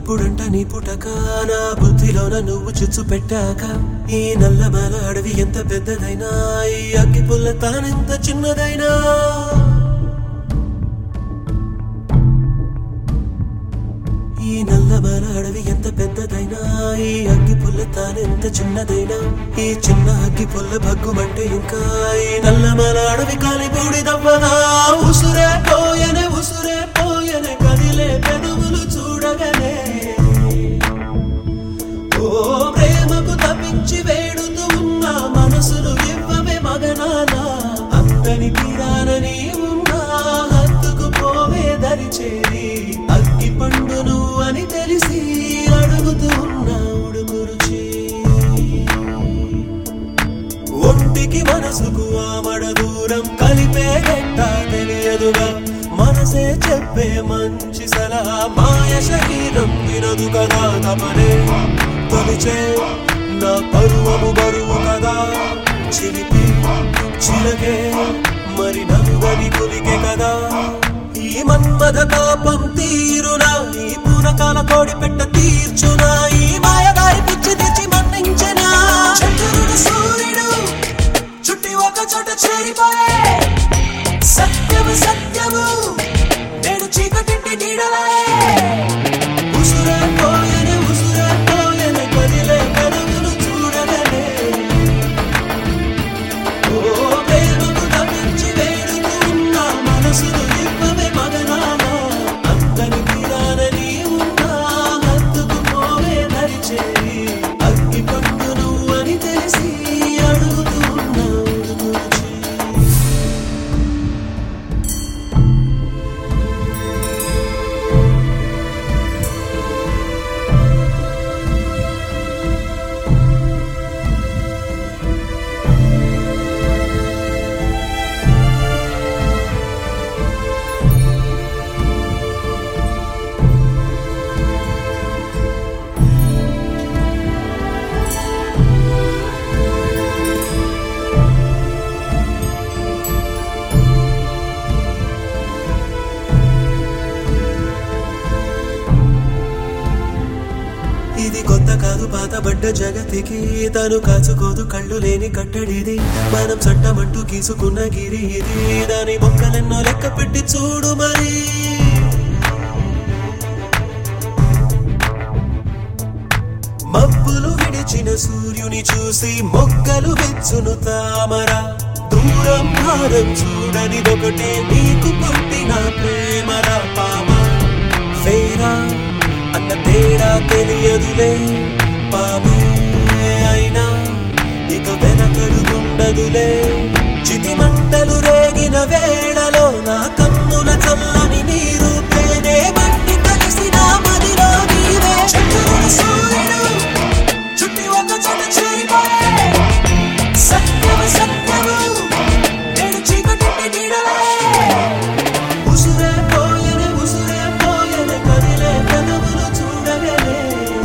ఎప్పుడంట నీ పుటక నా బుద్ధిలోన నువ్వు చుచ్చు పెట్టాక ఈ నల్లమల అడవి ఎంత పెద్దదైనా ఈ అగ్గి పుల్ల తానెంత చిన్నదైనా ఈ నల్లమల అడవి ఎంత పెద్దదైనా ఈ అగ్గి పుల్ల తానెంత చిన్నదైనా ఈ చిన్న అగ్గి పుల్ల భగ్గుమంటే ఇంకా ఈ నల్లమల అడవి కాలి బూడిదవ్వదా ఉసురే పోయనే ఉసురే పోయనే కదిలే పెదవులు చూడగనే ఓ ప్రేమకు తప్పించి వేడుతూ ఉన్న మనసులు ఇవ్వవే మగనాల అంతని తీరానని ఉన్నా హత్తుకు పోవే దరి చేరి అగ్గి పండు నువ్వు అని తెలిసి అడుగుతూ ఉన్నా ఉడుకు రుచి ఒంటికి మనసుకు ఆమడ దూరం కలిపే గట్ట తెలియదుగా మనసే చెప్పే మంచి సలహా మాయ శరీరం వినదు కదా తమనే తొలిచే నా పరువము బరువు కదా చిలిపి చిలకే మరి నవ్వని కులికే కదా ఈ మన్మథ తాపం తీరునా ఈ పూనకాల కోడి పెట్ట తీర్చునా ఈ మాయదారి పిచ్చి తెచ్చి మన్నించనా చంద్రుడు సూర్యుడు చుట్టి ఒక చోట చేరిపోయే సత్యము సత్యము నేడు చీకటింటి నీడలే ఉసురే పోయనే ఉసురే పోయనే కదిలే కదవులు చూడగలే ఓ ప్రేమకు తప్పించి వేడుతూ ఉన్న మనసులు ఇవ్వవే మగనాల అంతని తీరానని ఉన్నా హత్తుకు పోవే దరిచేరి అగ్గి పండు నువ్వు అని తెలిసి అడుగుతూ ఉన్నా ఉడుకు రుచి. ఇది కొత్త కాదు పాతబడ్డ జగతికి తను కాచుకోదు కళ్ళు లేని కట్టడిది మనం చట్టమంటూ గీసుకున్న గిరి ఇది దాని మొక్కలెన్నో లెక్క పెట్టి చూడు మరి మబ్బులు విడిచిన సూర్యుని చూసి మొగ్గలు వెచ్చును తామర దూరం భారం చూడని ఒకటే నీకు పుట్టిన ప్రేమరా పామ ఫేరా అన్న తేడా తెలియదులే పామే అయినా ఇక వెనకడుగుండదులే చితి మంటలు రేగిన వేళలో నా కన్నుల చల్లని నీరు పేనే మట్టి కలిసిన మదిలో నీవే చంద్రుడు సూర్యుడు చుట్టి ఒక చోట చేరిపోయే సత్యము సత్యము నేడు చీకటింటి నీడలే ఉసురే పోయనే ఉసురే పోయనే కదిలే పెదవులు చూడగలే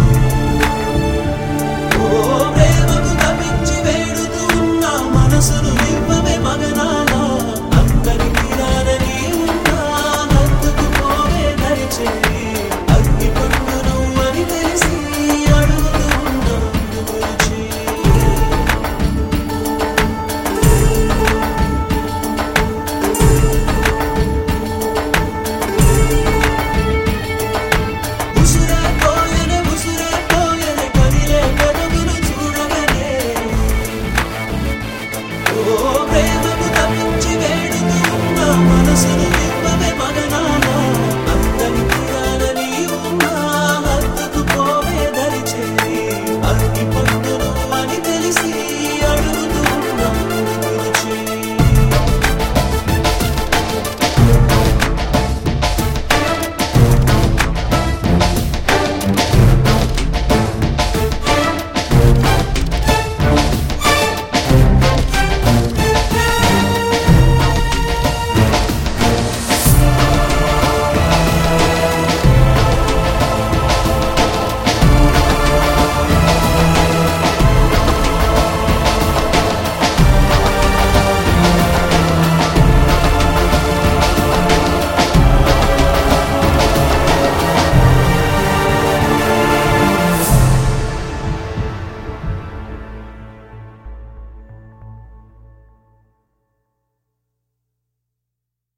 ఓ ప్రేమకు తప్పించి వేడుతూ ఉన్న మనసులు ఇవ్వవే మగనాల అందరి తీరానని ఉన్నా హత్తుకు పోవే దరిచేరి అగ్గి పండు నువ్వు అని తెలిసి అడుగుతూ ఉన్నా గురించి ఉసురే పోయనే ఉసురే పోయనే కదిలే పెదవులు చూడగలే ఓ ప్రేమకు తప్పించి వేడుతూ ఉన్న మనసులు